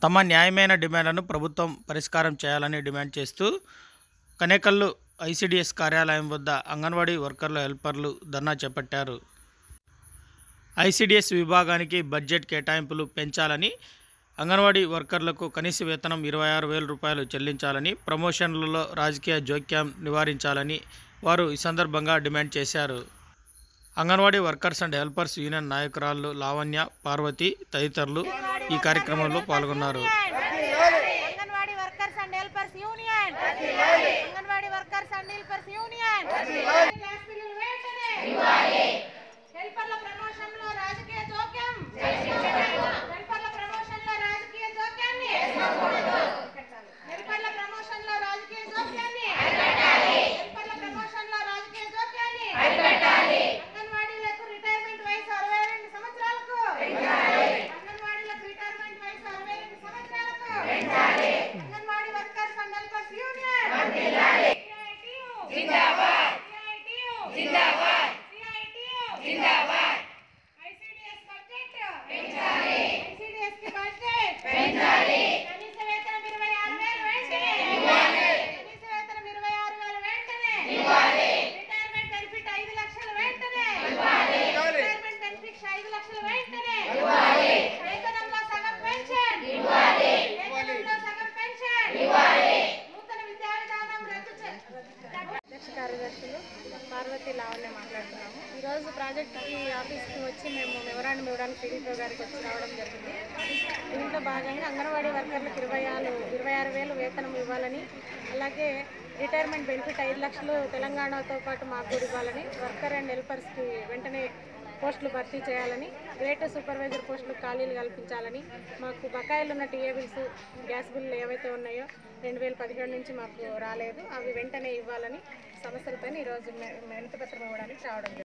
తమ న్యాయమైన డిమాండ్లను ప్రభుత్వం పరిష్కారం చేయాలని డిమాండ్ చేస్తూ కనేకల్లు ఐసిడిఎస్ కార్యాలయం వద్ద అంగన్వాడీ వర్కర్లు హెల్పర్లు ధర్నా చేపట్టారు ఐసిడిఎస్ విభాగానికి బడ్జెట్ కేటాయింపులు పెంచాలని అంగన్వాడీ వర్కర్లకు కనీస వేతనం ఇరవై ఆరు వేల రూపాయలు చెల్లించాలని ప్రమోషన్లలో రాజకీయ జోక్యం నివారించాలని వారు ఈ సందర్భంగా డిమాండ్ చేశారు anganwadi workers and helpers union నాయకురాళ్ళు లావణ్య పార్వతి తదితరులు ఈ కార్యక్రమంలో పాల్గొన్నారు anganwadi workers and helpers union anganwadi workers and helpers union gas బిల్లులు వెంటనే హెల్పర్ల ప్రమోషన్ లో రాజకీయ జోక్యం హెల్పర్ల ప్రమోషన్ లో రాజకీయ జోక్యాన్ని హెల్పర్ల ప్రమోషన్ లో రాజకీయ జోక్యాన్ని హెల్పర్ల ప్రమోషన్ లో రాజకీయ జోక్యాన్ని అంగన్వాడీలకు రిటైర్మెంట్ వయసు అరవై రెండు సంవత్సరాలకు అంగన్వాడీలకు రిటైర్మెంట్ వయసు అరవై రెండు సంవత్సరాలకు anganwadi workers and helpers union జిందాబాద్ జిందాబాద్ జిందాబాద్ ఐసిడిఎస్ బడ్జెట్ పెంచాలి ఐసిడిఎస్ కి బడ్జెట్ పెంచాలి కనీస వేతనం 26000 వెంటనే ఇవ్వాలి కనీస వేతనం 26000 వెంటనే ఇవ్వాలి రిటైర్మెంట్ బెనిఫిట్ 5 లక్షలు వెంటనే ఇవ్వాలి రిటైర్మెంట్ బెనిఫిట్ 5 లక్షలు వెంటనే ఇవ్వాలి వేతనంలో సగం పెన్షన్ ఇవ్వాలి వేతనంలో సగం పెన్షన్ ఇవ్వాలి నూతన విద్యా విధానం రద్దు చే అధ్యక్ష కార్యదర్శులు పార్వతి లావణ్య మాట్లాడుతున్నాము ఈరోజు ప్రాజెక్ట్ ఈ ఆఫీస్కి వచ్చి మేము మెమరాండం ఇవ్వడానికి పీడీఓ గారికి వచ్చి రావడం జరిగింది దీంట్లో భాగంగా అంగన్వాడీ వర్కర్లకు ఇరవై ఆరు ఇరవై ఆరు వేలు వేతనం ఇవ్వాలని అలాగే రిటైర్మెంట్ బెనిఫిట్ ఐదు లక్షలు తెలంగాణతో పాటు మాకు కూడా ఇవ్వాలని వర్కర్ అండ్ హెల్పర్స్కి వెంటనే పోస్టులు భర్తీ చేయాలని గ్రేట్ సూపర్వైజర్ పోస్టులు ఖాళీలు కల్పించాలని మాకు బకాయిలు ఉన్న టీఏ బిల్స్ గ్యాస్ బిల్లు ఏవైతే ఉన్నాయో రెండు వేల పదిహేడు నుంచి మాకు రాలేదు అవి వెంటనే ఇవ్వాలని సమస్యలపైన ఈరోజు మె- మె- వినతి పత్రం ఇవ్వడానికి రావడం జరిగింది